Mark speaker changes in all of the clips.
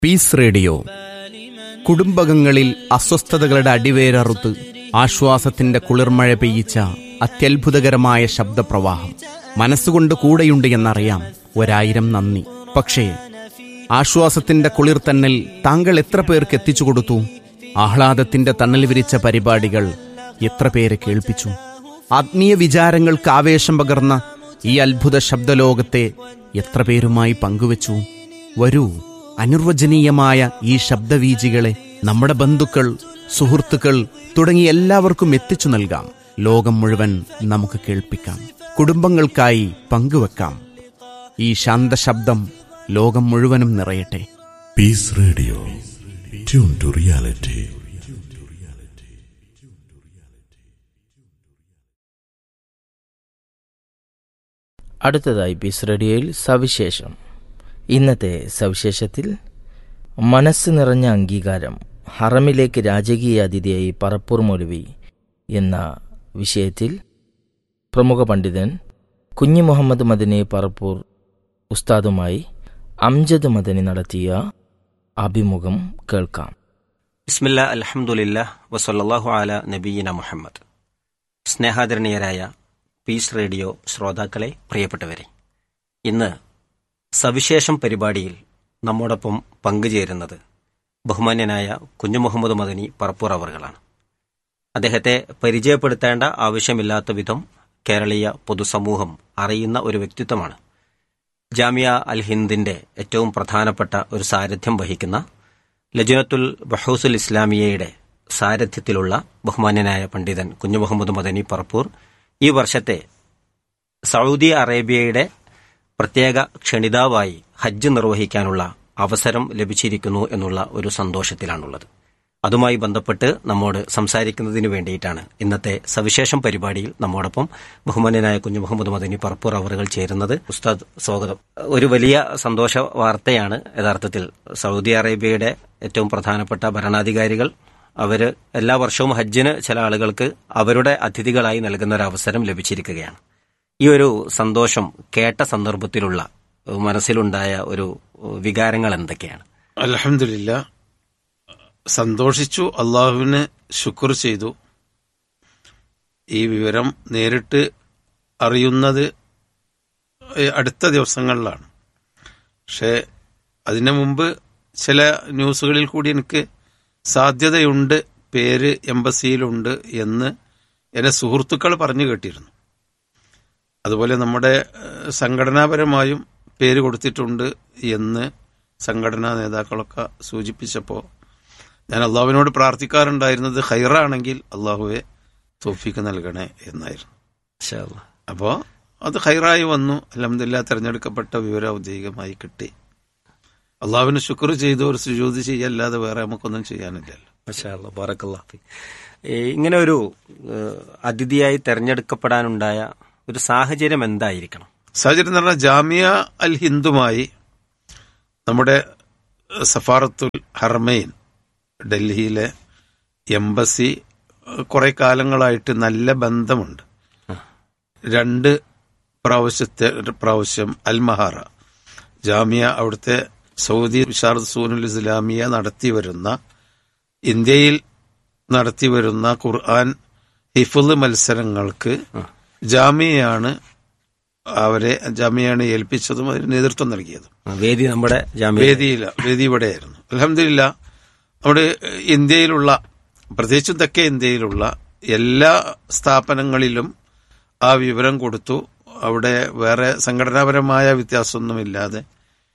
Speaker 1: Piece radio കുടുംബകങ്ങളിൽ അസ്വസ്ഥതകളുടെ അടിവേരറുത്ത് ആശ്വാസത്തിന്റെ കുളിർമഴ പെയ്യിച്ച അത്യത്ഭുതകരമായ ശബ്ദപ്രവാഹം മനസ്സുകൊണ്ട് കൂടെയുണ്ട് എന്നറിയാം ഒരായിരം നന്ദി പക്ഷേ ആശ്വാസത്തിന്റെ കുളിർ തന്നൽ താങ്കൾ എത്ര പേർക്ക് എത്തിച്ചു കൊടുത്തു ആഹ്ലാദത്തിന്റെ തണൽ വിരിച്ച പരിപാടികൾ എത്ര പേരെ കേൾപ്പിച്ചു ആത്മീയ വിചാരങ്ങൾക്ക് ആവേശം പകർന്ന ഈ അത്ഭുത ശബ്ദലോകത്തെ എത്ര പേരുമായി പങ്കുവച്ചു വരൂ അനിർവചനീയമായ ഈ ശബ്ദവീജികളെ നമ്മുടെ ബന്ധുക്കൾ സുഹൃത്തുക്കൾ തുടങ്ങി എല്ലാവർക്കും എത്തിച്ചു നൽകാം ലോകം മുഴുവൻ നമുക്ക് കേൾപ്പിക്കാം കുടുംബങ്ങൾക്കായി പങ്കുവെക്കാം ഈ ശാന്തശബ്ദം ലോകം മുഴുവനും നിറയട്ടെ
Speaker 2: Peace Radio. Tune to reality.
Speaker 3: അടുത്തതായി പീസ് റേഡിയോയിൽ സവിശേഷം ഇന്നത്തെ സവിശേഷത്തിൽ മനസ്സ് നിറഞ്ഞ അംഗീകാരം ഹറമിലേക്ക് രാജകീയ അതിഥിയായി പറപ്പൂർ മൗലവി എന്ന വിഷയത്തിൽ പ്രമുഖ പണ്ഡിതൻ കുഞ്ഞി മുഹമ്മദ് മദനി പറപ്പൂർ ഉസ്താദുമായി അംജദ് മദനി നടത്തിയ അഭിമുഖം കേൾക്കാം
Speaker 4: ബിസ്മില്ല അലഹമുല്ല വസല്ലാഹു അല നബീന മുഹമ്മദ് സ്നേഹാദരണീയരായ പീസ് റേഡിയോ ശ്രോതാക്കളെ പ്രിയപ്പെട്ടവരെ ഇന്ന് സവിശേഷം പരിപാടിയിൽ നമ്മോടൊപ്പം പങ്കുചേരുന്നത് ബഹുമാന്യനായ കുഞ്ഞു മുഹമ്മദ് മദനി പറപ്പൂർ അവർകളാണ് അദ്ദേഹത്തെ പരിചയപ്പെടുത്തേണ്ട ആവശ്യമില്ലാത്ത വിധം കേരളീയ പൊതുസമൂഹം അറിയുന്ന ഒരു വ്യക്തിത്വമാണ് ജാമിയ അൽ ഹിന്ദിന്റെ ഏറ്റവും പ്രധാനപ്പെട്ട ഒരു സാരഥ്യം വഹിക്കുന്ന ലജനത്തുൽ ബഹൂസുൽ ഇസ്ലാമിയയുടെ സാരഥ്യത്തിലുള്ള ബഹുമാന്യനായ പണ്ഡിതൻ കുഞ്ഞു മുഹമ്മദ് മദനി പറപ്പൂർ ഈ വർഷത്തെ സൗദി അറേബ്യയുടെ പ്രത്യേക ക്ഷണിതാവായി ഹജ്ജ് നിർവഹിക്കാനുള്ള അവസരം ലഭിച്ചിരിക്കുന്നു എന്നുള്ള ഒരു സന്തോഷത്തിലാണുള്ളത് അതുമായി ബന്ധപ്പെട്ട് നമ്മോട് സംസാരിക്കുന്നതിന് വേണ്ടിയിട്ടാണ് ഇന്നത്തെ സവിശേഷം പരിപാടിയിൽ നമ്മോടൊപ്പം ബഹുമാന്യനായ കുഞ്ഞു മുഹമ്മദ് മദനി പറപ്പൂർ അവറുകൾ ചേരുന്നത് ഉസ്താദ് സ്വാഗതം ഒരു വലിയ സന്തോഷ വാർത്തയാണ് യഥാർത്ഥത്തിൽ സൗദി അറേബ്യയുടെ ഏറ്റവും പ്രധാനപ്പെട്ട ഭരണാധികാരികൾ അവര് എല്ലാ വർഷവും ഹജ്ജിന് ചില ആളുകൾക്ക് അവരുടെ അതിഥികളായി നൽകുന്ന ഒരു അവസരം ലഭിച്ചിരിക്കുകയാണ് ഈ ഒരു സന്തോഷം കേട്ട സന്ദർഭത്തിലുള്ള മനസ്സിലുണ്ടായ ഒരു വികാരങ്ങൾ എന്തൊക്കെയാണ്
Speaker 5: അലഹമില്ല സന്തോഷിച്ചു അള്ളാഹുവിന് ശുക്ർ ചെയ്തു ഈ വിവരം നേരിട്ട് അറിയുന്നത് അടുത്ത ദിവസങ്ങളിലാണ് പക്ഷേ അതിനു മുമ്പ് ചില ന്യൂസുകളിൽ കൂടി എനിക്ക് സാധ്യതയുണ്ട് പേര് എംബസിയിലുണ്ട് എന്ന് എന്നെ സുഹൃത്തുക്കൾ പറഞ്ഞു കേട്ടിരുന്നു അതുപോലെ നമ്മുടെ സംഘടനാപരമായും പേര് കൊടുത്തിട്ടുണ്ട് എന്ന് സംഘടനാ നേതാക്കളൊക്കെ സൂചിപ്പിച്ചപ്പോൾ ഞാൻ അള്ളാഹുവിനോട് പ്രാർത്ഥിക്കാറുണ്ടായിരുന്നത് ഹൈറാണെങ്കിൽ അള്ളാഹുവെ തോഫിക്ക് നൽകണേ എന്നായിരുന്നു അപ്പോൾ അത് ഹൈറായി വന്നു അലഹമില്ല തെരഞ്ഞെടുക്കപ്പെട്ട വിവരം ഔദ്യോഗികമായി കിട്ടി അള്ളാഹുവിന് ശുക്ർ ചെയ്തു ഒരു സുജൂതി ചെയ്യല്ലാതെ വേറെ നമുക്കൊന്നും ചെയ്യാനില്ലല്ലോ
Speaker 4: ബാറക്കല്ലാഹി ഇങ്ങനെ ഒരു അതിഥിയായി തെരഞ്ഞെടുക്കപ്പെടാനുണ്ടായ ഒരു സാഹചര്യം എന്തായിരിക്കണം
Speaker 5: സാഹചര്യം എന്ന് പറഞ്ഞാൽ ജാമിയ അൽ ഹിന്ദുമായി നമ്മുടെ സഫാറത്തുൽ ഹർമൈൻ ഡൽഹിയിലെ എംബസി കുറെ കാലങ്ങളായിട്ട് നല്ല ബന്ധമുണ്ട് രണ്ട് പ്രാവശ്യത്തെ പ്രാവശ്യം അൽ മഹാറ ജാമിയ അവിടുത്തെ സൗദി വിഷാർദ് സൂനുൽ ഇസ്ലാമിയ നടത്തി വരുന്ന ഇന്ത്യയിൽ നടത്തി വരുന്ന ഖുർആൻ ഹിഫുൽ മത്സരങ്ങൾക്ക് ജാമിയയാണ് അവരെ ജാമിയാണ് ഏൽപ്പിച്ചതും അതിന് നേതൃത്വം നൽകിയതും
Speaker 4: വേദി നമ്മുടെ
Speaker 5: വേദിയില്ല വേദി ഇവിടെയായിരുന്നു അലഹമില്ല നമ്മുടെ ഇന്ത്യയിലുള്ള പ്രത്യേകിച്ചും തെക്കേ ഇന്ത്യയിലുള്ള എല്ലാ സ്ഥാപനങ്ങളിലും ആ വിവരം കൊടുത്തു അവിടെ വേറെ സംഘടനാപരമായ വ്യത്യാസമൊന്നുമില്ലാതെ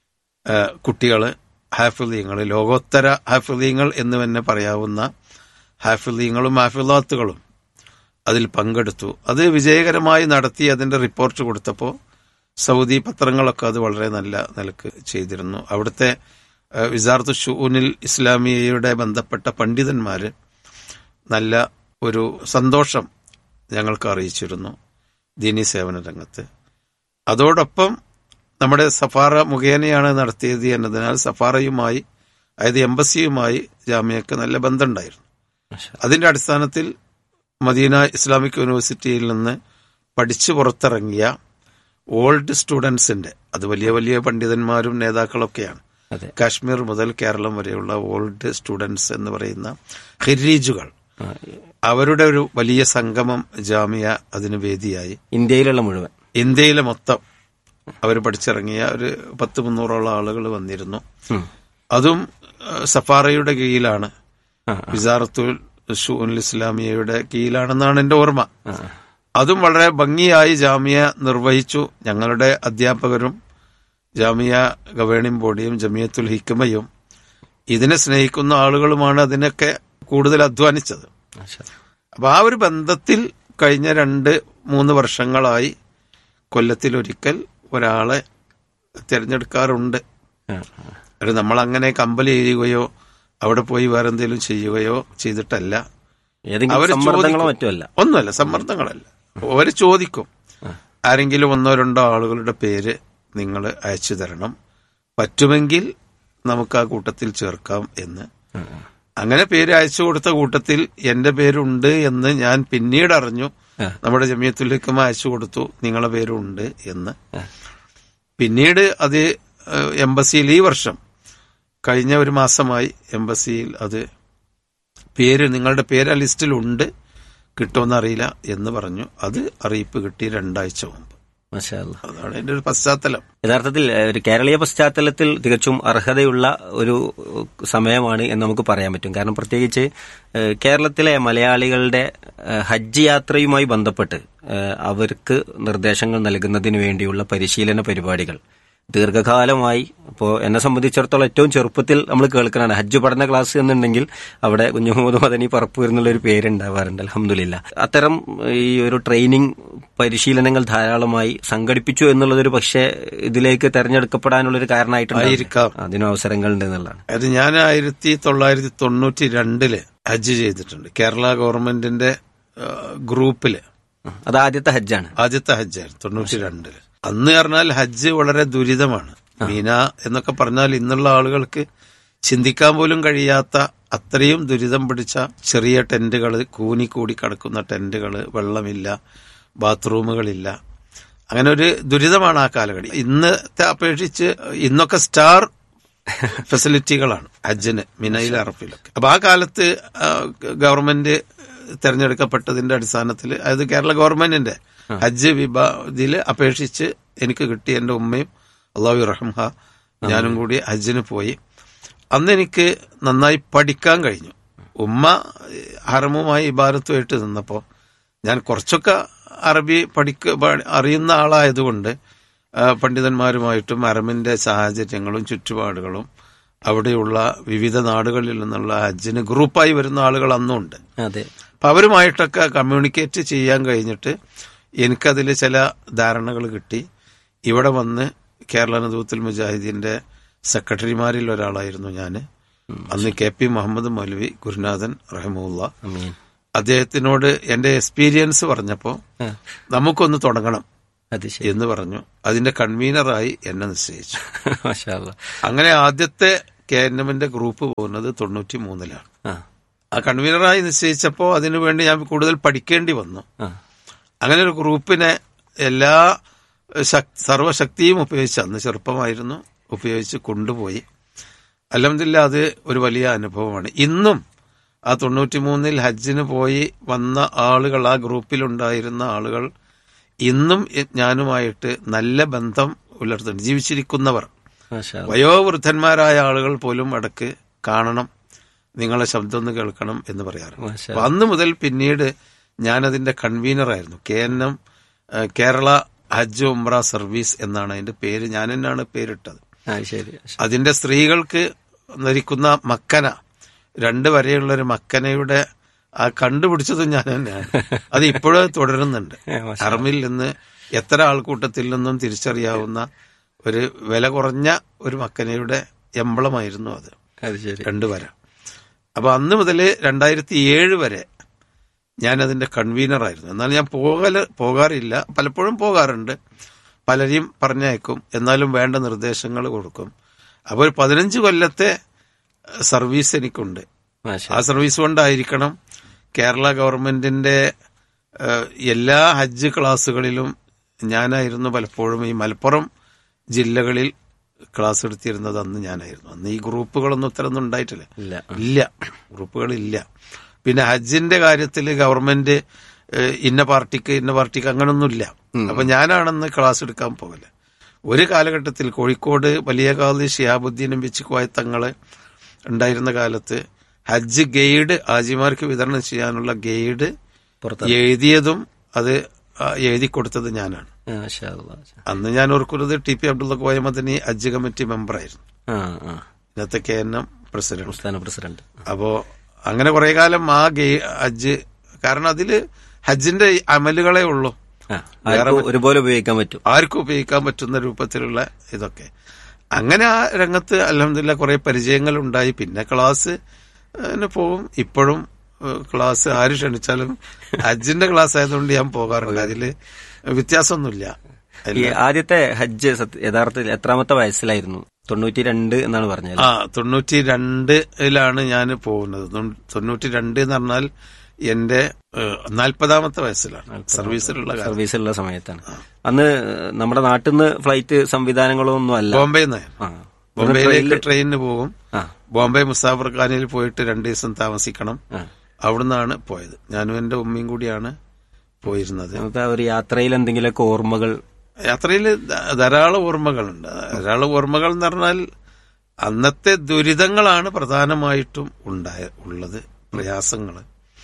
Speaker 5: കുട്ടികൾ ഹാഫിലീങ്ങൾ ലോകോത്തര ഹാഫിലീങ്ങൾ എന്ന് തന്നെ പറയാവുന്ന ഹാഫിലീങ്ങളും ഹാഫിലാത്തുകളും അതിൽ പങ്കെടുത്തു അത് വിജയകരമായി നടത്തി അതിന്റെ റിപ്പോർട്ട് കൊടുത്തപ്പോൾ സൗദി പത്രങ്ങളൊക്കെ അത് വളരെ നല്ല നിലക്ക് ചെയ്തിരുന്നു അവിടുത്തെ വിസാർത്ത് ഷൂനിൽ ഇസ്ലാമിയയുടെ ബന്ധപ്പെട്ട പണ്ഡിതന്മാര് നല്ല ഒരു സന്തോഷം ഞങ്ങൾക്ക് അറിയിച്ചിരുന്നു ദീനി സേവന രംഗത്ത് അതോടൊപ്പം നമ്മുടെ സഫാറ മുഖേനയാണ് നടത്തിയത് എന്നതിനാൽ സഫാറയുമായി അതായത് എംബസിയുമായി ജാമ്യക്ക് നല്ല ബന്ധമുണ്ടായിരുന്നു അതിന്റെ അടിസ്ഥാനത്തിൽ മദീന ഇസ്ലാമിക് യൂണിവേഴ്സിറ്റിയിൽ നിന്ന് പഠിച്ചു പുറത്തിറങ്ങിയ ഓൾഡ് സ്റ്റുഡൻസിന്റെ അത് വലിയ വലിയ പണ്ഡിതന്മാരും നേതാക്കളൊക്കെയാണ്
Speaker 4: അതെ
Speaker 5: കാശ്മീർ മുതൽ കേരളം വരെയുള്ള ഓൾഡ് സ്റ്റുഡൻസ് എന്ന് പറയുന്ന ഹിരീജുകൾ
Speaker 4: ആ,
Speaker 5: അവരുടെ ഒരു വലിയ സംഗമം ജാമിയ അതിന് വേദിയായി
Speaker 4: ഇന്ത്യയിലുള്ള മുഴുവൻ
Speaker 5: ഇന്ത്യയിലെ മൊത്തം അവർ പഠിച്ചിറങ്ങിയ ഒരു പത്ത് മുന്നൂറോളം ആളുകൾ വന്നിരുന്നു
Speaker 4: ഉം.
Speaker 5: അതും ആ, സഫാറയുടെ കീഴിലാണ്
Speaker 4: ആ,
Speaker 5: വിസാറത്തുൽ ഷൂനുൽ ഇസ്ലാമിയയുടെ കീഴിലാണെന്നാണ് എന്റെ ഓർമ്മ
Speaker 4: ആ,
Speaker 5: അതും വളരെ ഭംഗിയായി ജാമിയ നിർവഹിച്ചു ഞങ്ങളുടെ അധ്യാപകരും ജാമിയ ഗവേണിംഗ് ബോഡിയും ജമിയത്തുൽ ഹിക്കമയും ഇതിനെ സ്നേഹിക്കുന്ന ആളുകളുമാണ് അതിനൊക്കെ കൂടുതൽ അധ്വാനിച്ചത്
Speaker 4: മാഷാ.
Speaker 5: അപ്പൊ ആ ഒരു ബന്ധത്തിൽ കഴിഞ്ഞ രണ്ട് മൂന്ന് വർഷങ്ങളായി കൊല്ലത്തിലൊരിക്കൽ ഒരാളെ തിരഞ്ഞെടുക്കാറുണ്ട്
Speaker 4: ആ,
Speaker 5: അത് നമ്മൾ അങ്ങനെ കമ്പൽ ചെയ്യുകയോ അവിടെ പോയി വേറെ എന്തെങ്കിലും ചെയ്യുകയോ ചെയ്തിട്ടല്ല
Speaker 4: ഏതെങ്കിലും
Speaker 5: അവര്
Speaker 4: സമ്മർദ്ദങ്ങളോ
Speaker 5: ചോദിക്കും.
Speaker 4: മറ്റോ അല്ല
Speaker 5: ഒന്നുമല്ല സമ്മർദ്ദങ്ങളല്ല അവര് ചോദിക്കും ആരെങ്കിലും ഒന്നോ രണ്ടോ ആളുകളുടെ പേര് നിങ്ങൾ അയച്ചു തരണം പറ്റുമെങ്കിൽ നമുക്ക് ആ കൂട്ടത്തിൽ ചേർക്കാം എന്ന് അങ്ങനെ പേര് അയച്ചു കൊടുത്ത കൂട്ടത്തിൽ എന്റെ പേരുണ്ട് എന്ന് ഞാൻ പിന്നീട് അറിഞ്ഞു
Speaker 4: ആ.
Speaker 5: നമ്മുടെ ജമിയത്തുല്ലിക്കമ്മ അയച്ചു കൊടുത്തു നിങ്ങളെ പേരുണ്ട് എന്ന് പിന്നീട് അത് ഏഹ്, എംബസിയിൽ ഈ വർഷം കഴിഞ്ഞ ഒരു മാസമായി എംബസിയിൽ അത് പേര് നിങ്ങളുടെ പേര് ആ ലിസ്റ്റിലുണ്ട് കിട്ടുമെന്ന് അറിയില്ല എന്ന് പറഞ്ഞു അത് അറിയിപ്പ് കിട്ടി രണ്ടാഴ്ച മുമ്പ്
Speaker 4: മാഷാ അല്ലാ.
Speaker 5: അതാണ് എന്റെ ഒരു പശ്ചാത്തലം
Speaker 4: യഥാർത്ഥത്തിൽ ഏഹ്, ഒരു കേരളീയ പശ്ചാത്തലത്തിൽ തികച്ചും അർഹതയുള്ള ഒരു ഏഹ്, സമയമാണ് എന്ന് നമുക്ക് പറയാൻ പറ്റും കാരണം പ്രത്യേകിച്ച് ഏഹ്, കേരളത്തിലെ മലയാളികളുടെ ഏഹ്, ഹജ്ജ് യാത്രയുമായി ബന്ധപ്പെട്ട് ഏഹ്, അവർക്ക് നിർദ്ദേശങ്ങൾ നൽകുന്നതിന് വേണ്ടിയുള്ള പരിശീലന പരിപാടികൾ ദീർഘകാലമായി ഇപ്പോൾ എന്നെ സംബന്ധിച്ചിടത്തോളം ഏറ്റവും ചെറുപ്പത്തിൽ നമ്മൾ കേൾക്കുന്നതാണ് ഹജ്ജ് പഠന ക്ലാസ് എന്നുണ്ടെങ്കിൽ അവിടെ കുഞ്ഞു മുഹമ്മദ് മദനി പറപ്പൂർ എന്നുള്ള ഒരു പേരുണ്ടാവാറുണ്ട് അലഹമില്ല അത്തരം ഈ ഒരു ട്രെയിനിങ് പരിശീലനങ്ങൾ ധാരാളമായി സംഘടിപ്പിച്ചു എന്നുള്ളതൊരു പക്ഷേ ഇതിലേക്ക് തെരഞ്ഞെടുക്കപ്പെടാനുള്ള ഒരു കാരണമായിട്ടുണ്ട്
Speaker 5: ആയിരിക്കാം.
Speaker 4: അതിനും അവസരങ്ങളുണ്ട് എന്നുള്ളതാണ്
Speaker 5: അത് ഞാൻ ആയിരത്തി തൊള്ളായിരത്തി തൊണ്ണൂറ്റി രണ്ടില് ഹജ്ജ് ചെയ്തിട്ടുണ്ട് കേരള ഗവൺമെന്റിന്റെ ഏഹ്, ഗ്രൂപ്പില്
Speaker 4: അത് ആദ്യത്തെ ഹജ്ജാണ്
Speaker 5: ആദ്യത്തെ ഹജ്ജായിരുന്നു തൊണ്ണൂറ്റി രണ്ടില് അന്ന് പറഞ്ഞാൽ ഹജ്ജ് വളരെ ദുരിതമാണ് മീന എന്നൊക്കെ പറഞ്ഞാൽ ഇന്നുള്ള ആളുകൾക്ക് ചിന്തിക്കാൻ പോലും കഴിയാത്ത അത്രയും ദുരിതം പിടിച്ച ചെറിയ ടെന്റുകൾ കൂനിക്കൂടി കിടക്കുന്ന ടെന്റുകൾ വെള്ളമില്ല ബാത്റൂമുകളില്ല അങ്ങനെ ഒരു ദുരിതമാണ് ആ കാലഘട്ടം ഇന്നത്തെ അപേക്ഷിച്ച് ഇന്നൊക്കെ സ്റ്റാർ ഫെസിലിറ്റികളാണ് ഹജ്ജിന് മിനയിൽ അറഫിലൊക്കെ അപ്പൊ ആ കാലത്ത് ആ, ഗവൺമെന്റ് തെരഞ്ഞെടുക്കപ്പെട്ടതിന്റെ അടിസ്ഥാനത്തിൽ അതായത് കേരള ഗവൺമെന്റിന്റെ ഹജ്ജ് വിഭാഗത്തിൽ അപേക്ഷിച്ച് എനിക്ക് കിട്ടിയ എന്റെ ഉമ്മയും അള്ളാഹു റഹ്മ ഞാനും കൂടി ഹജ്ജിന് പോയി അന്ന് എനിക്ക് നന്നായി പഠിക്കാൻ കഴിഞ്ഞു ഉമ്മ ഹറമുമായി ഇബാരത്തുമായിട്ട് നിന്നപ്പോൾ ഞാൻ കുറച്ചൊക്കെ അറബി പഠിക്ക പ- അറിയുന്ന ആളായതുകൊണ്ട് ആ, പണ്ഡിതന്മാരുമായിട്ടും അറമിന്റെ സാഹചര്യങ്ങളും ചുറ്റുപാടുകളും അവിടെയുള്ള വിവിധ നാടുകളിൽ നിന്നുള്ള ഹജ്ജിന് ഗ്രൂപ്പായി വരുന്ന ആളുകൾ അന്നും ഉണ്ട്
Speaker 4: അതെ
Speaker 5: അപ്പൊ അവരുമായിട്ടൊക്കെ കമ്മ്യൂണിക്കേറ്റ് ചെയ്യാൻ കഴിഞ്ഞിട്ട് എനിക്കതിൽ ചില ധാരണകൾ കിട്ടി ഇവിടെ വന്ന് കേരള നദൂത്തുൽ മുജാഹിദീന്റെ സെക്രട്ടറിമാരിൽ ഒരാളായിരുന്നു ഞാൻ അന്ന് കെ പി മുഹമ്മദ് മൗലവി ഗുരുനാഥൻ റഹമുല്ല
Speaker 4: അമീൻ
Speaker 5: അദ്ദേഹത്തിനോട് എന്റെ എക്സ്പീരിയൻസ് പറഞ്ഞപ്പോ
Speaker 4: ആ,
Speaker 5: നമുക്കൊന്ന് തുടങ്ങണം
Speaker 4: അത് ശരി
Speaker 5: എന്ന് പറഞ്ഞു അതിന്റെ കൺവീനറായി എന്നെ നിശ്ചയിച്ചു
Speaker 4: മാഷാ അല്ലാ.
Speaker 5: അങ്ങനെ ആദ്യത്തെ കെ എൻ എമ്മിന്റെ ഗ്രൂപ്പ് പോകുന്നത് തൊണ്ണൂറ്റി മൂന്നിലാണ്
Speaker 4: ആ
Speaker 5: ആ കൺവീനറായി നിശ്ചയിച്ചപ്പോൾ അതിനുവേണ്ടി ഞാൻ കൂടുതൽ പഠിക്കേണ്ടി വന്നു
Speaker 4: ആ
Speaker 5: അങ്ങനെ ഒരു ഗ്രൂപ്പിനെ എല്ലാ ശക്- സർവശക്തിയും ഉപയോഗിച്ച് അന്ന് ചെറുപ്പമായിരുന്നു ഉപയോഗിച്ച് കൊണ്ടുപോയി അലഹമില്ല അത് ഒരു വലിയ അനുഭവമാണ് ഇന്നും ആ തൊണ്ണൂറ്റിമൂന്നിൽ ഹജ്ജിന് പോയി വന്ന ആളുകൾ ആ ഗ്രൂപ്പിലുണ്ടായിരുന്ന ആളുകൾ ഇന്നും എ- ഞാനുമായിട്ട് നല്ല ബന്ധം പുലർത്തുന്നു ജീവിച്ചിരിക്കുന്നവർ
Speaker 4: മാഷാ അല്ലാ.
Speaker 5: വയോവൃദ്ധന്മാരായ ആളുകൾ പോലും ഇടക്ക് കാണണം നിങ്ങളെ ശബ്ദം ഒന്ന് കേൾക്കണം എന്ന് പറയാറുണ്ട്
Speaker 4: മാഷാ
Speaker 5: അപ്പൊ അന്ന് മുതൽ പിന്നീട് ഞാനതിന്റെ കൺവീനറായിരുന്നു കെ എൻ എം ഏഹ്, കേരള ഹജ്ജ് ഉംറ സർവീസ് എന്നാണ് അതിന്റെ പേര് ഞാൻ തന്നെയാണ് പേരിട്ടത്
Speaker 4: ആ ശരി
Speaker 5: അതിന്റെ സ്ത്രീകൾക്ക് ധരിക്കുന്ന മക്കന രണ്ട് വരെയുള്ള ഒരു മക്കനയുടെ ആ കണ്ടുപിടിച്ചതും ഞാൻ തന്നെയാണ് അത് ഇപ്പോഴും തുടരുന്നുണ്ട്
Speaker 4: ഏ, മാഷാ.
Speaker 5: അറമിൽ നിന്ന് എത്ര ആൾക്കൂട്ടത്തിൽ നിന്നും തിരിച്ചറിയാവുന്ന ഒരു വില കുറഞ്ഞ ഒരു മക്കനയുടെ എംബളമായിരുന്നു അത്
Speaker 4: അത് ശരി
Speaker 5: രണ്ട് വര അപ്പൊ അന്ന് മുതൽ രണ്ടായിരത്തി ഏഴ് വരെ ഞാൻ അതിന്റെ കൺവീനറായിരുന്നു എന്നാൽ ഞാൻ പോകല് പോകാറില്ല പലപ്പോഴും പോകാറുണ്ട് പലരെയും പറഞ്ഞയക്കും എന്നാലും വേണ്ട നിർദ്ദേശങ്ങൾ കൊടുക്കും അപ്പോൾ ഒരു പതിനഞ്ച് കൊല്ലത്തെ ഏഹ്, സർവീസ് എനിക്കുണ്ട്
Speaker 4: മാഷാ
Speaker 5: ആ സർവീസ് കൊണ്ടായിരിക്കണം കേരള ഗവൺമെന്റിന്റെ ഏഹ്, എല്ലാ ഹജ്ജ് ക്ലാസ്സുകളിലും ഞാനായിരുന്നു പലപ്പോഴും ഈ മലപ്പുറം ജില്ലകളിൽ ക്ലാസ് എടുത്തിരുന്നത് അന്ന് ഞാനായിരുന്നു അന്ന് ഈ ഗ്രൂപ്പുകളൊന്നും ഇത്രയൊന്നും ഉണ്ടായിട്ടില്ല
Speaker 4: ഇല്ല
Speaker 5: ഇല്ല ഗ്രൂപ്പുകളില്ല പിന്നെ ഹജ്ജിന്റെ കാര്യത്തിൽ ഗവൺമെന്റ് ഏഹ്, ഇന്ന പാർട്ടിക്ക് ഇന്ന പാർട്ടിക്ക് അങ്ങനൊന്നുമില്ല അപ്പൊ ഞാനാണെന്ന് ക്ലാസ് എടുക്കാൻ പോകല് ഒരു കാലഘട്ടത്തിൽ കോഴിക്കോട് വലിയ കാലി ഷിയാബുദ്ദീനും ബിച്ചിക്കോയ തങ്ങള് ഉണ്ടായിരുന്ന കാലത്ത് ഹജ്ജ് ഗൈഡ് ആജിമാർക്ക് വിതരണം ചെയ്യാനുള്ള ഗൈഡ്
Speaker 4: പുറത്ത്
Speaker 5: എഴുതിയതും അത് ആ, എഴുതി കൊടുത്തത് ഞാനാണ്
Speaker 4: ആ, മാഷാ അല്ലാ.
Speaker 5: അന്ന് ഞാൻ ഓർക്കുന്നത് T P Abdulla Koya Madani Hajj committee മെമ്പറായിരുന്നു
Speaker 4: ആ ആ
Speaker 5: ഇന്നത്തെ കെ എൻ എം പ്രസിഡന്റ്
Speaker 4: സംസ്ഥാന പ്രസിഡന്റ്
Speaker 5: അപ്പോ അങ്ങനെ കുറെ കാലം ആ ഗേ ഹജ്ജ് കാരണം അതില് ഹജ്ജിന്റെ ഈ അമലുകളെ ഉള്ളൂ
Speaker 4: ആ ആർക്കും ഒരുപോലെ ഉപയോഗിക്കാൻ പറ്റും
Speaker 5: ആർക്കും ഉപയോഗിക്കാൻ പറ്റുന്ന രൂപത്തിലുള്ള ഇതൊക്കെ അങ്ങനെ ആ രംഗത്ത് അലഹമില്ല കുറെ പരിചയങ്ങൾ ഉണ്ടായി പിന്നെ ക്ലാസ് ന് പോകും ഇപ്പോഴും ഏഹ്, ക്ലാസ് ആര് ക്ഷണിച്ചാലും ഹജ്ജിന്റെ ക്ലാസ് ആയതുകൊണ്ട് ഞാൻ പോകാറുണ്ട് അതില് വ്യത്യാസമൊന്നുമില്ല
Speaker 4: ഈ ആദ്യത്തെ ഹജ്ജ് സത്യ- യഥാർത്ഥത്തിൽ എത്രാമത്തെ വയസ്സിലായിരുന്നു തൊണ്ണൂറ്റി രണ്ട് എന്നാണ് പറഞ്ഞത്
Speaker 5: ആ തൊണ്ണൂറ്റി രണ്ടിലാണ് ഞാൻ പോകുന്നത് തൊണ്ണൂ- തൊണ്ണൂറ്റി രണ്ട് എന്ന് പറഞ്ഞാൽ എന്റെ ഏഹ്, നാൽപ്പതാമത്തെ വയസ്സിലാണ് സർവീസിലുള്ള കാലം
Speaker 4: സർവീസിലുള്ള സമയത്താണ് അന്ന് നമ്മുടെ നാട്ടിൽ നിന്ന് ഫ്ലൈറ്റ് സംവിധാനങ്ങളോ ഒന്നും അല്ല
Speaker 5: ബോംബെ നിന്ന്
Speaker 4: ആ.
Speaker 5: ബോംബെയിലേക്ക് ട്രെയിനിന് പോകും
Speaker 4: ആ.
Speaker 5: ബോംബെ മുസാഫർ ഖാനിൽ പോയിട്ട് രണ്ടു ദിവസം താമസിക്കണം
Speaker 4: ആ.
Speaker 5: അവിടുന്നാണ് പോയത് ഞാനും എന്റെ ഉമ്മയും കൂടിയാണ് പോയിരുന്നത്
Speaker 4: നമുക്ക് ആ ഒരു യാത്രയിൽ എന്തെങ്കിലുമൊക്കെ ഓർമ്മകൾ
Speaker 5: യാത്രയിൽ ധാരാളം ഓർമ്മകളുണ്ട് ധാരാളം ഓർമ്മകൾ എന്ന് പറഞ്ഞാൽ അന്നത്തെ ദുരിതങ്ങളാണ് പ്രധാനമായിട്ടും ഉണ്ടായ ഉള്ളത് പ്രയാസങ്ങൾ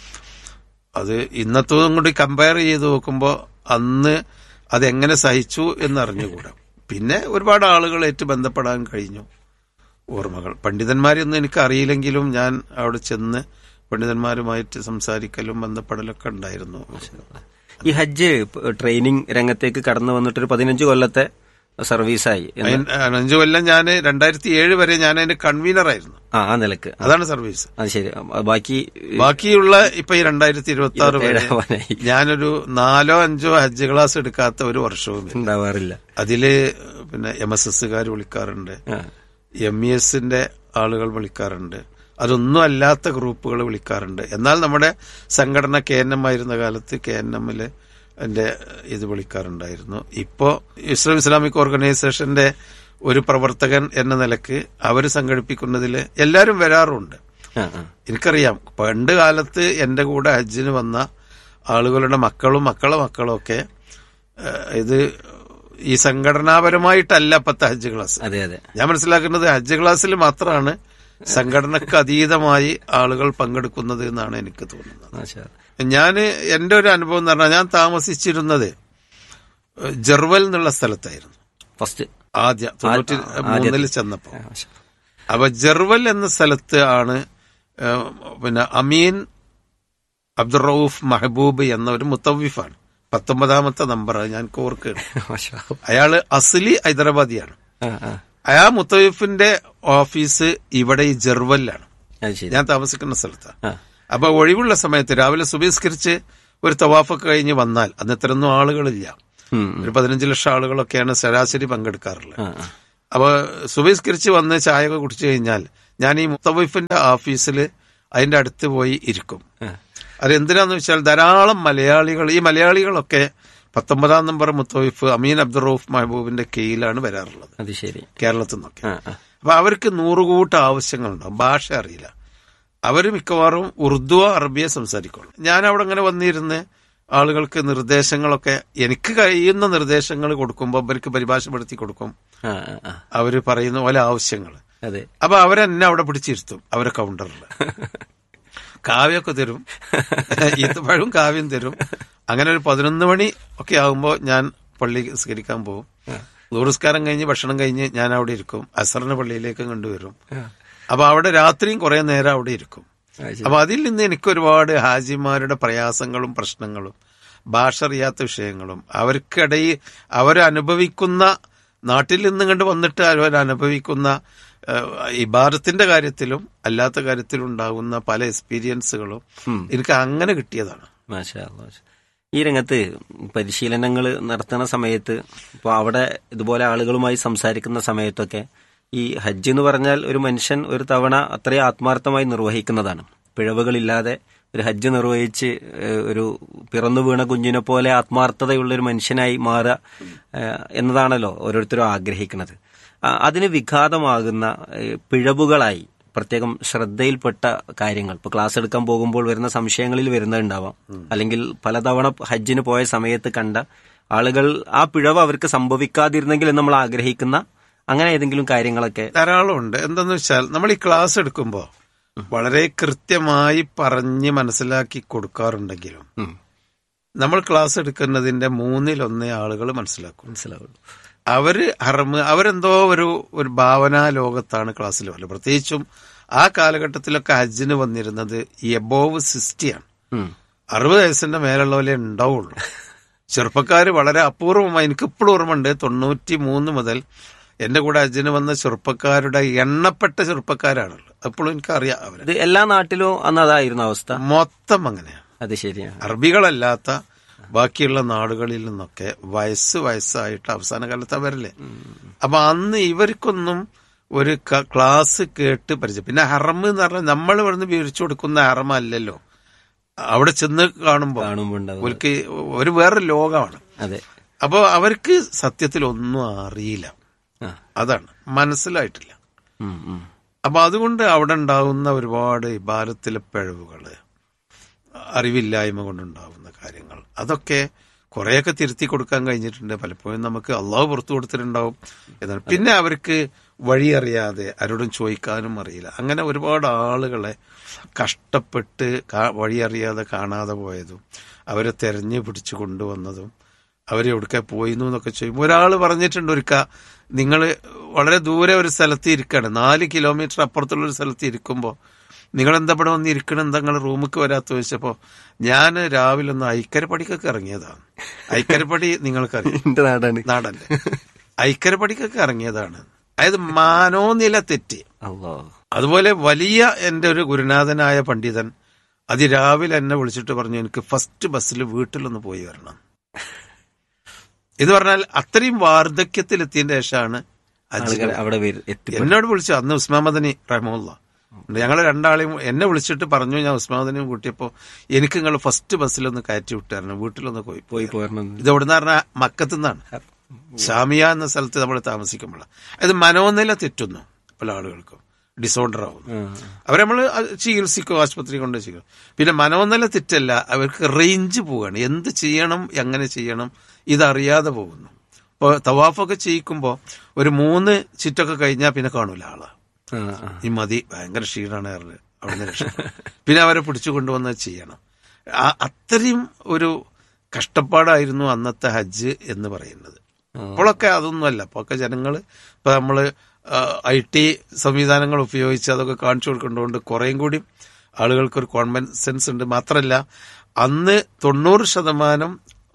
Speaker 5: അത് ഇന്നത്തതും കൂടി കമ്പയർ ചെയ്ത് നോക്കുമ്പോൾ അന്ന് അതെങ്ങനെ സഹിച്ചു എന്നറിഞ്ഞുകൂടാ പിന്നെ ഒരുപാട് ആളുകളായിട്ട് ബന്ധപ്പെടാൻ കഴിഞ്ഞു ഓർമ്മകൾ പണ്ഡിതന്മാരെയൊന്നും എനിക്ക് അറിയില്ലെങ്കിലും ഞാൻ അവിടെ ചെന്ന് പണ്ഡിതന്മാരുമായിട്ട് സംസാരിക്കലും ബന്ധപ്പെടലൊക്കെ ഉണ്ടായിരുന്നു
Speaker 4: ഈ ഹജ്ജ് ട്രെയിനിങ് രംഗത്തേക്ക് കടന്നു വന്നിട്ടൊരു പതിനഞ്ച് കൊല്ലത്തെ സർവീസായി എന്ന്
Speaker 5: അതിന് അഞ്ചു കൊല്ലം ഞാൻ രണ്ടായിരത്തി ഏഴ് വരെ ഞാൻ അതിന്റെ കൺവീനറായിരുന്നു
Speaker 4: ആ ആ നിലക്ക്
Speaker 5: അതാണ് സർവീസ്
Speaker 4: അത് ശരി ആ, ബാക്കി
Speaker 5: ബാക്കിയുള്ള ഇപ്പൊ ഈ രണ്ടായിരത്തി ഇരുപത്തി ആറ് വരെ
Speaker 4: ഏഴാവാനായി.
Speaker 5: ഞാനൊരു നാലോ അഞ്ചോ ഹജ്ജ് ക്ലാസ് എടുക്കാത്ത ഒരു വർഷവും ഇല്ല.
Speaker 4: ഉണ്ടാവാറില്ല
Speaker 5: അതില് പിന്നെ എം എസ് എസ്സുകാർ വിളിക്കാറുണ്ട്
Speaker 4: ആ.
Speaker 5: എം ഇ എസിന്റെ ആളുകൾ വിളിക്കാറുണ്ട് അതൊന്നും അല്ലാത്ത ഗ്രൂപ്പുകൾ വിളിക്കാറുണ്ട് എന്നാൽ നമ്മുടെ സംഘടന കെ എൻ എം ആയിരുന്ന കാലത്ത് കെ എൻ എമ്മില് എന്റെ ഇത് വിളിക്കാറുണ്ടായിരുന്നു ഇപ്പോ ഇസ്ലാം ഇസ്ലാമിക് ഓർഗനൈസേഷന്റെ ഒരു പ്രവർത്തകൻ എന്ന നിലക്ക് അവർ സംഘടിപ്പിക്കുന്നതിൽ എല്ലാവരും വരാറുണ്ട്
Speaker 4: ആ, ആ.
Speaker 5: എനിക്കറിയാം പണ്ട് കാലത്ത് എന്റെ കൂടെ ഹജ്ജിന് വന്ന ആളുകളുടെ മക്കളും മക്കളെ മക്കളും ഒക്കെ ഏഹ്, ഇത് ഈ സംഘടനാപരമായിട്ടല്ല ഇപ്പത്തെ ഹജ്ജ് ക്ലാസ്
Speaker 4: അതെ അതെ
Speaker 5: ഞാൻ മനസ്സിലാക്കുന്നത് ഹജ്ജ് ക്ലാസ്സിൽ മാത്രമാണ് സംഘടനക്ക് അതീതമായി ആളുകൾ പങ്കെടുക്കുന്നത് എന്നാണ് എനിക്ക് തോന്നുന്നത്
Speaker 4: മാഷാ അല്ലാ.
Speaker 5: ഞാൻ എന്റെ ഒരു അനുഭവം എന്ന് പറഞ്ഞാൽ ഞാൻ താമസിച്ചിരുന്നത് ജെർവൽ എന്നുള്ള സ്ഥലത്തായിരുന്നു
Speaker 4: ഫസ്റ്റ്
Speaker 5: ആദ്യം തൊണ്ണൂറ്റി
Speaker 4: ആ,
Speaker 5: മൂന്നിൽ ചെന്നപ്പോ അപ്പൊ ജെർവൽ എന്ന സ്ഥലത്ത് ആണ് ഏഹ്, പിന്നെ അമീൻ അബ്ദുറൌഫ് മെഹബൂബ് എന്ന ഒരു മുത്തവിഫാണ് പത്തൊമ്പതാമത്തെ നമ്പർ ഞാൻ കോർക്കുകയാണ്
Speaker 4: മാഷാ
Speaker 5: അയാള് അസ്ലി ഹൈദരാബാദിയാണ്
Speaker 4: ആ, ആ.
Speaker 5: ആ മുത്തവിഫിന്റെ ഓഫീസ് ഇവിടെ ഈ ജെർവലിലാണ്
Speaker 4: അത് ശരി
Speaker 5: ഞാൻ താമസിക്കുന്ന സ്ഥലത്താണ്
Speaker 4: ആ.
Speaker 5: അപ്പൊ ഒഴിവുള്ള സമയത്ത് രാവിലെ സുബീസ്കരിച്ച് ഒരു തവാഫൊക്കെ കഴിഞ്ഞ് വന്നാൽ അന്ന് ഇത്രയൊന്നും ആളുകളില്ല
Speaker 4: ഉം, ഉം.
Speaker 5: ഒരു പതിനഞ്ച് ലക്ഷം ആളുകളൊക്കെയാണ് ശരാശരി പങ്കെടുക്കാറുള്ളത്
Speaker 4: ആ, ആ.
Speaker 5: അപ്പൊ സുബഹിസ്കരിച്ച് വന്ന് ചായ ഒക്കെ കുടിച്ചു കഴിഞ്ഞാൽ ഞാൻ ഈ മുത്തവൈഫിന്റെ ഓഫീസിൽ അതിന്റെ അടുത്ത് പോയി ഇരിക്കും
Speaker 4: ആ.
Speaker 5: അതെന്തിനാന്ന് വെച്ചാൽ ധാരാളം മലയാളികൾ ഈ മലയാളികളൊക്കെ പത്തൊമ്പതാം നമ്പർ മുത്തവൈഫ് അമീൻ അബ്ദുറൌഫ് മെഹബൂബിന്റെ കീഴിലാണ് വരാറുള്ളത്
Speaker 4: അത് ശരി
Speaker 5: കേരളത്തിൽ നിന്നൊക്കെ
Speaker 4: ആ, ആ.
Speaker 5: അപ്പൊ അവർക്ക് നൂറുകൂട്ട് ആവശ്യങ്ങളുണ്ടാവും ഭാഷ അറിയില്ല അവർ മിക്കവാറും ഉറുദുവോ അറബിയോ സംസാരിക്കുള്ളൂ ഞാൻ അവിടെ അങ്ങനെ വന്നിരുന്ന് ആളുകൾക്ക് നിർദ്ദേശങ്ങളൊക്കെ എനിക്ക് കഴിയുന്ന നിർദ്ദേശങ്ങൾ കൊടുക്കുമ്പോൾ അവർക്ക് പരിഭാഷപ്പെടുത്തി കൊടുക്കും
Speaker 4: ആ, ആ, ആ.
Speaker 5: അവര് പറയുന്ന പോലെ ആവശ്യങ്ങൾ
Speaker 4: അതെ
Speaker 5: അപ്പൊ അവരെന്നെ അവിടെ പിടിച്ചിരുത്തും അവരെ കൗണ്ടറിൽ കാവ്യമൊക്കെ തരും ഈത്തപ്പഴവും കാവ്യം തരും അങ്ങനെ ഒരു പതിനൊന്ന് മണി ഒക്കെ ആകുമ്പോൾ ഞാൻ പള്ളി സ്കരിക്കാൻ പോകും ദൂരസ്കാരം കഴിഞ്ഞ് ഭക്ഷണം കഴിഞ്ഞ് ഞാൻ അവിടെ ഇരിക്കും അസറിന് പള്ളിയിലേക്ക് കൊണ്ടുവരും അപ്പൊ അവിടെ രാത്രിയും കുറെ നേരം അവിടെ ഇരിക്കും
Speaker 4: അത് ശരി.
Speaker 5: അപ്പൊ അതിൽ നിന്ന് എനിക്ക് ഒരുപാട് ഹാജിമാരുടെ പ്രയാസങ്ങളും പ്രശ്നങ്ങളും ഭാഷ അറിയാത്ത വിഷയങ്ങളും അവർക്കിടയിൽ അവരനുഭവിക്കുന്ന നാട്ടിൽ നിന്ന് കണ്ട് വന്നിട്ട് അവർ അനുഭവിക്കുന്ന ഏഹ്, ഇബാദത്തിന്റെ കാര്യത്തിലും അല്ലാത്ത കാര്യത്തിലും ഉണ്ടാകുന്ന പല എക്സ്പീരിയൻസുകളും എനിക്ക് അങ്ങനെ കിട്ടിയതാണ്
Speaker 4: മാഷാ അല്ലാ, മാഷാ. ഈ രംഗത്ത് പരിശീലനങ്ങൾ നടത്തുന്ന സമയത്ത് ഇപ്പോൾ അവിടെ ഇതുപോലെ ആളുകളുമായി സംസാരിക്കുന്ന സമയത്തൊക്കെ ഈ ഹജ്ജ് എന്ന് പറഞ്ഞാൽ ഒരു മനുഷ്യൻ ഒരു തവണ അത്രയും ആത്മാർത്ഥമായി നിർവഹിക്കുന്നതാണ് പിഴവുകളില്ലാതെ ഒരു ഹജ്ജ് നിർവഹിച്ച് ഏഹ്, ഒരു പിറന്നു വീണ കുഞ്ഞിനെ പോലെ ആത്മാർത്ഥതയുള്ള ഒരു മനുഷ്യനായി മാറുക ഏഹ്, എന്നതാണല്ലോ ഓരോരുത്തരും ആഗ്രഹിക്കുന്നത് ആ, അതിന് വിഘാതമാകുന്ന ഏ, പിഴവുകളായി പ്രത്യേകം ശ്രദ്ധയിൽപ്പെട്ട കാര്യങ്ങൾ ഇപ്പൊ ക്ലാസ് എടുക്കാൻ പോകുമ്പോൾ വരുന്ന സംശയങ്ങളിൽ വരുന്നുണ്ടാവാം അല്ലെങ്കിൽ പലതവണ ഹജ്ജിന് പോയ സമയത്ത് കണ്ട ആളുകൾ ആ പിഴവ് അവർക്ക് സംഭവിക്കാതിരുന്നെങ്കിൽ എന്ന് നമ്മൾ ആഗ്രഹിക്കുന്ന അങ്ങനെ ഏതെങ്കിലും കാര്യങ്ങളൊക്കെ
Speaker 5: ധാരാളം ഉണ്ട് എന്തെന്ന് വെച്ചാൽ നമ്മൾ ഈ ക്ലാസ് എടുക്കുമ്പോൾ വളരെ കൃത്യമായി പറഞ്ഞ് മനസ്സിലാക്കി കൊടുക്കാറുണ്ടെങ്കിലും
Speaker 4: ഉം,
Speaker 5: നമ്മൾ ക്ലാസ് എടുക്കുന്നതിന്റെ മൂന്നിലൊന്നേ ആളുകൾ മനസ്സിലാക്കും
Speaker 4: മനസ്സിലാവുള്ളൂ
Speaker 5: അവര് ഹർമ് അവരെന്തോ ഒരു ഒരു ഭാവനാ ലോകത്താണ് ക്ലാസ്സിൽ വരല് പ്രത്യേകിച്ചും ആ കാലഘട്ടത്തിലൊക്കെ ഹജ്ജിന് വന്നിരുന്നത് എബോവ് സിക്സ്റ്റിയാണ്
Speaker 4: ഉം,
Speaker 5: അറുപത് വയസ്സിന്റെ മേലുള്ള പോലെ ഉണ്ടാവുള്ളൂ ചെറുപ്പക്കാർ വളരെ അപൂർവമായി എനിക്ക് ഇപ്പോഴും ഓർമ്മയുണ്ട് തൊണ്ണൂറ്റി മൂന്ന് മുതൽ എന്റെ കൂടെ ഹജ്ജിന് വന്ന ചെറുപ്പക്കാരുടെ എണ്ണപ്പെട്ട ചെറുപ്പക്കാരാണുള്ളത് അപ്പോഴും എനിക്കറിയാം അവര്
Speaker 4: ഇത് എല്ലാ നാട്ടിലും അന്ന് അതായിരുന്നു അവസ്ഥ
Speaker 5: മൊത്തം അങ്ങനെയാണ്
Speaker 4: അത് ശരിയാണ്
Speaker 5: അറബികളല്ലാത്ത ബാക്കിയുള്ള നാടുകളിൽ നിന്നൊക്കെ വയസ്സ് വയസ്സായിട്ട് അവസാന കാലത്ത് വരല്ലേ അപ്പൊ അന്ന് ഇവർക്കൊന്നും ഒരു ക- ക്ലാസ് കേട്ട് പരിചയം പിന്നെ ഹറം എന്ന് പറഞ്ഞാൽ നമ്മൾ ഇവിടുന്ന് വിവരിച്ചു കൊടുക്കുന്ന ഹറമ അല്ലല്ലോ അവിടെ ചെന്ന് കാണുമ്പോ
Speaker 4: കാണുമ്പോ ഉണ്ടാവുക.
Speaker 5: അവർക്ക് ഒരു വേറൊരു ലോകമാണ്
Speaker 4: അതെ
Speaker 5: അപ്പൊ അവർക്ക് സത്യത്തിൽ ഒന്നും അറിയില്ല
Speaker 4: ആ.
Speaker 5: അതാണ് മനസ്സിലായിട്ടില്ല
Speaker 4: ഉം, ഉം.
Speaker 5: അപ്പൊ അതുകൊണ്ട് അവിടെ ഉണ്ടാകുന്ന ഒരുപാട് ഇബാരത്തിലെ പിഴവുകള് അറിവില്ലായ്മ കൊണ്ടുണ്ടാവുന്ന കാര്യങ്ങൾ അതൊക്കെ കുറെയൊക്കെ തിരുത്തി കൊടുക്കാൻ കഴിഞ്ഞിട്ടുണ്ട് പലപ്പോഴും നമുക്ക് അള്ളാഹു പുറത്തു കൊടുത്തിട്ടുണ്ടാവും എന്നാൽ പിന്നെ അവർക്ക് വഴി അറിയാതെ ആരോടും ചോദിക്കാനും അറിയില്ല അങ്ങനെ ഒരുപാട് ആളുകളെ കഷ്ടപ്പെട്ട് കാ- വഴി അറിയാതെ കാണാതെ പോയതും അവരെ തെരഞ്ഞു പിടിച്ചു കൊണ്ടുവന്നതും അവരെ എവിടുക്കെ പോയിന്നു എന്നൊക്കെ ചോദിക്കുമ്പോൾ ഒരാൾ പറഞ്ഞിട്ടുണ്ട് ഒരുക്ക നിങ്ങൾ വളരെ ദൂരെ ഒരു സ്ഥലത്ത് ഇരിക്കുകയാണ് നാല് കിലോമീറ്റർ അപ്പുറത്തുള്ള ഒരു സ്ഥലത്ത് ഇരിക്കുമ്പോൾ നിങ്ങൾ എന്താ ഇവിടെ വന്ന് ഇരിക്കണം എന്താ നിങ്ങൾ റൂമിക്ക് വരാത്ത ചോദിച്ചപ്പോ ഞാൻ രാവിലെ ഒന്ന് ഐക്കരപ്പടിക്കൊക്കെ ഇറങ്ങിയതാണ് ഐക്കരപ്പടി നിങ്ങൾക്കറിയാം
Speaker 4: എന്റെ നാടാണ്
Speaker 5: നാടല്ലേ ഐക്കരപ്പടിക്കൊക്കെ ഇറങ്ങിയതാണ് അതായത് മാനോനില തെറ്റി
Speaker 4: അല്ലോ
Speaker 5: അതുപോലെ വലിയ എന്റെ ഒരു ഗുരുനാഥനായ പണ്ഡിതൻ അതിരാവിലെ എന്നെ വിളിച്ചിട്ട് പറഞ്ഞു എനിക്ക് ഫസ്റ്റ് ബസ്സിൽ വീട്ടിലൊന്ന് പോയി വരണം എന്ന് പറഞ്ഞാൽ അത്രയും വാർദ്ധക്യത്തിലെത്തിയതിന്റെ ശേഷമാണ്
Speaker 4: ആളുകൾ
Speaker 5: ഹജ്ജ്
Speaker 4: അവിടെ വരും- എത്തി
Speaker 5: എന്നോട് വിളിച്ചു അന്ന് ഉസ്മാൻ മദനി റഹ്മുല്ല ഞങ്ങൾ രണ്ടാളെയും എന്നെ വിളിച്ചിട്ട് പറഞ്ഞു ഞാൻ ഉസ്മാൻ മദനിയും കൂട്ടിയപ്പോ എനിക്ക് നിങ്ങൾ ഫസ്റ്റ് ബസ്സിലൊന്ന് കയറ്റി വിട്ടായിരുന്നു വീട്ടിലൊന്ന് പോയി
Speaker 4: പോയി പോരണം
Speaker 5: ഇത് എവിടുന്ന് പറഞ്ഞാൽ മക്കത്തു നിന്നാണ് ഷാമിയ എന്ന സ്ഥലത്ത് നമ്മൾ താമസിക്കുമ്പോൾ അത് മനോനില തെറ്റുന്നു പല ആളുകൾക്കും ഡിസോർഡർ ആവുന്നു അവരെ നമ്മൾ ചികിത്സിക്കും ആശുപത്രി കൊണ്ട് ചെയ്യും പിന്നെ മനോനില തെറ്റല്ല അവർക്ക് റേഞ്ച് പോവുകയാണ് എന്ത് ചെയ്യണം എങ്ങനെ ചെയ്യണം ഇതറിയാതെ പോകുന്നു ഇപ്പോൾ തവാഫൊക്കെ ചെയ്യിക്കുമ്പോൾ ഒരു മൂന്ന് ചുറ്റൊക്കെ കഴിഞ്ഞാൽ പിന്നെ കാണൂല ആള്
Speaker 4: ആ, ആ.
Speaker 5: ഈ മതി ഭയങ്കര ക്ഷീണാണ് പറഞ്ഞത് അവിടുന്ന് രക്ഷപ്പെടും പിന്നെ അവരെ പിടിച്ചു കൊണ്ടുവന്ന് ചെയ്യണം ആ- അത്രയും ഒരു കഷ്ടപ്പാടായിരുന്നു അന്നത്തെ ഹജ്ജ് എന്ന് പറയുന്നത് ഇപ്പോഴൊക്കെ അതൊന്നുമല്ല ഇപ്പൊക്കെ ജനങ്ങൾ ഇപ്പൊ നമ്മള് ഐ ടി സംവിധാനങ്ങൾ ഉപയോഗിച്ച് അതൊക്കെ കാണിച്ചു കൊടുക്കേണ്ടതുകൊണ്ട് കുറേയും കൂടി ആളുകൾക്ക് ഒരു കോൺഫിഡൻസ് സെൻസ് ഉണ്ട് മാത്രമല്ല അന്ന് തൊണ്ണൂറ് ശതമാനം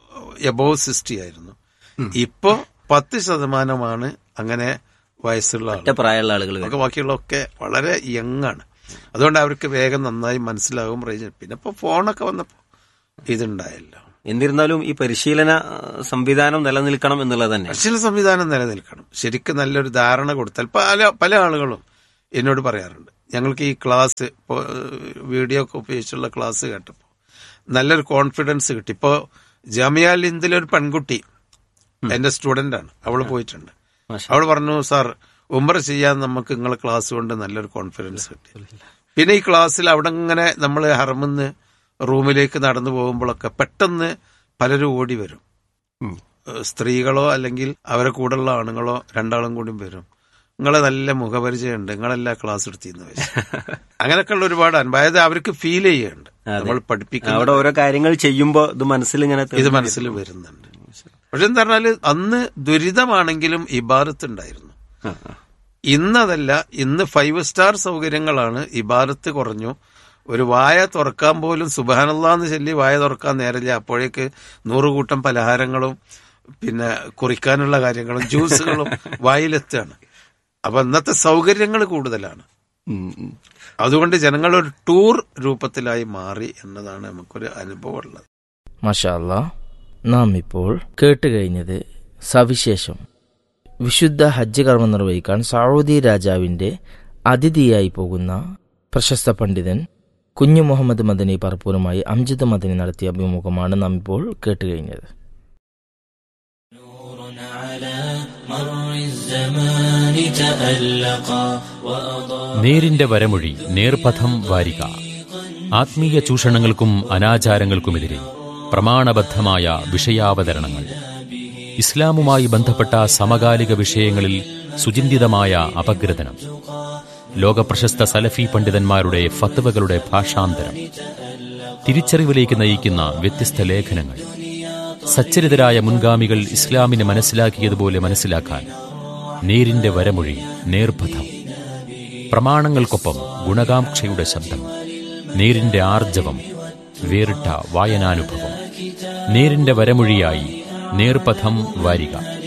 Speaker 5: എബോവ് സിക്സ്റ്റി ആയിരുന്നു ഇപ്പോ പത്ത് ശതമാനമാണ് അങ്ങനെ വയസ്സുള്ള ആളുകൾ
Speaker 4: ഒറ്റ പ്രായമുള്ള ആളുകൾ വരും.
Speaker 5: ഒക്കെ ബാക്കിയുള്ളതൊക്കെ വളരെ യങ് ആണ് അതുകൊണ്ട് അവർക്ക് വേഗം നന്നായി മനസ്സിലാകും റേഞ്ച് പിന്നെ ഇപ്പൊ ഫോണൊക്കെ വന്നപ്പോ ഇതുണ്ടായല്ലോ
Speaker 4: എന്നിരുന്നാലും ഈ പരിശീലന ആ, സംവിധാനം നിലനിൽക്കണം എന്നുള്ളത് തന്നെ
Speaker 5: പരിശീലന സംവിധാനം നിലനിൽക്കണം ശരിക്കും നല്ലൊരു ധാരണ കൊടുത്താൽ പല പല ആളുകളും എന്നോട് പറയാറുണ്ട് ഞങ്ങൾക്ക് ഈ ക്ലാസ് ഇപ്പോൾ വീഡിയോ ഒക്കെ ഉപയോഗിച്ചുള്ള ക്ലാസ് കേട്ടപ്പോൾ നല്ലൊരു കോൺഫിഡൻസ് കിട്ടി ഇപ്പോൾ ജാമിയ ലിന്ദിലെ ഒരു പെൺകുട്ടി എന്റെ സ്റ്റുഡന്റ് ആണ് അവള് പോയിട്ടുണ്ട്
Speaker 4: മാഷാ.
Speaker 5: അവൾ പറഞ്ഞു സാർ ഉമർ ചെയ്യാൻ നമുക്ക് നിങ്ങളെ ക്ലാസ് കൊണ്ട് നല്ലൊരു കോൺഫിഡൻസ് കിട്ടി പിന്നെ ഈ ക്ലാസ്സിൽ അവിടെ ഇങ്ങനെ നമ്മൾ ഹറമെന്ന് റൂമിലേക്ക് നടന്നു പോകുമ്പോഴൊക്കെ പെട്ടെന്ന് പലരും ഓടി വരും
Speaker 4: ഉം.
Speaker 5: ഏഹ് സ്ത്രീകളോ അല്ലെങ്കിൽ അവരെ കൂടെയുള്ള ആണുങ്ങളോ രണ്ടാളും കൂടി വരും നിങ്ങളെ നല്ല മുഖപരിചയമുണ്ട് നിങ്ങളെല്ലാം ക്ലാസ് എടുത്തിന്ന് വെച്ചു അങ്ങനെയൊക്കെയുള്ള ഒരുപാട് അനുഭവം അതായത് അവർക്ക് ഫീൽ ചെയ്യുന്നുണ്ട് നമ്മൾ പഠിപ്പിക്കുന്ന
Speaker 4: അവിടെ ഓരോ കാര്യങ്ങൾ ചെയ്യുമ്പോ ഇത് മനസ്സിൽ ഇങ്ങനെ
Speaker 5: ഇത്
Speaker 4: തെളിഞ്ഞ്
Speaker 5: മനസ്സിൽ വരുന്നുണ്ട് പക്ഷെ എന്താ പറഞ്ഞാല് അന്ന് ദുരിതമാണെങ്കിലും ഇബാരത്ത് ഉണ്ടായിരുന്നു
Speaker 4: ആ, ആ.
Speaker 5: ഇന്നതല്ല ഇന്ന് ഫൈവ് സ്റ്റാർ സൗകര്യങ്ങളാണ് ഇബാരത്ത് കുറഞ്ഞു ഒരു വായ തുറക്കാൻ പോലും സുബാനല്ലാന്ന് ചൊല്ലി വായ തുറക്കാൻ നേരമില്ല അപ്പോഴേക്ക് നൂറുകൂട്ടം പലഹാരങ്ങളും പിന്നെ കുറിക്കാനുള്ള കാര്യങ്ങളും ജ്യൂസുകളും വായിലെത്താണ് അപ്പൊ ഇന്നത്തെ സൗകര്യങ്ങൾ കൂടുതലാണ്
Speaker 4: ഉം, ഉം.
Speaker 5: അതുകൊണ്ട് ജനങ്ങൾ ഒരു ടൂർ രൂപത്തിലായി മാറി എന്നതാണ് നമുക്കൊരു അനുഭവം ഉള്ളത്
Speaker 3: മഷാ അല്ലാ നാം ഇപ്പോൾ കേട്ടുകഴിഞ്ഞത് സവിശേഷം വിശുദ്ധ ഹജ്ജ് കർമ്മം നിർവഹിക്കാൻ സൗദി രാജാവിന്റെ അതിഥിയായി പോകുന്ന പ്രശസ്ത പണ്ഡിതൻ കുഞ്ഞു മുഹമ്മദ് മദനി പറപ്പൂരുമായി അംജിദ് മദനി നടത്തിയ അഭിമുഖമാണ് നാം ഇപ്പോൾ കേട്ടുകഴിഞ്ഞത്
Speaker 6: على مر الزمان تألقا وأضاء
Speaker 7: നേരിന്റെ വരമൊഴി നേർപഥം വാരിക ആത്മീയ ചൂഷണങ്ങൾക്കും അനാചാരങ്ങൾക്കുമെതിരെ പ്രമാണബദ്ധമായ വിഷയാവതരണങ്ങൾ ഇസ്ലാമുമായി ബന്ധപ്പെട്ട സമകാലിക വിഷയങ്ങളിൽ സുചിന്തിതമായ അപഗ്രഥനം ലോകപ്രശസ്ത സലഫി പണ്ഡിതന്മാരുടെ ഫത്വകളുടെ ഭാഷാന്തരം തിരിച്ചറിവിലേക്ക് നയിക്കുന്ന വ്യത്യസ്ത ലേഖനങ്ങൾ സച്ചരിതരായ മുൻഗാമികൾ ഇസ്ലാമിനെ മനസ്സിലാക്കിയതുപോലെ മനസ്സിലാക്കാൻ നേരിന്റെ വരമൊഴി നേർപഥം പ്രമാണങ്ങൾക്കൊപ്പം ഗുണകാംക്ഷയുടെ ശബ്ദം നേരിന്റെ ആർജവം വേറിട്ട വായനാനുഭവം നേരിന്റെ വരമൊഴിയായി നേർപഥം വാരിക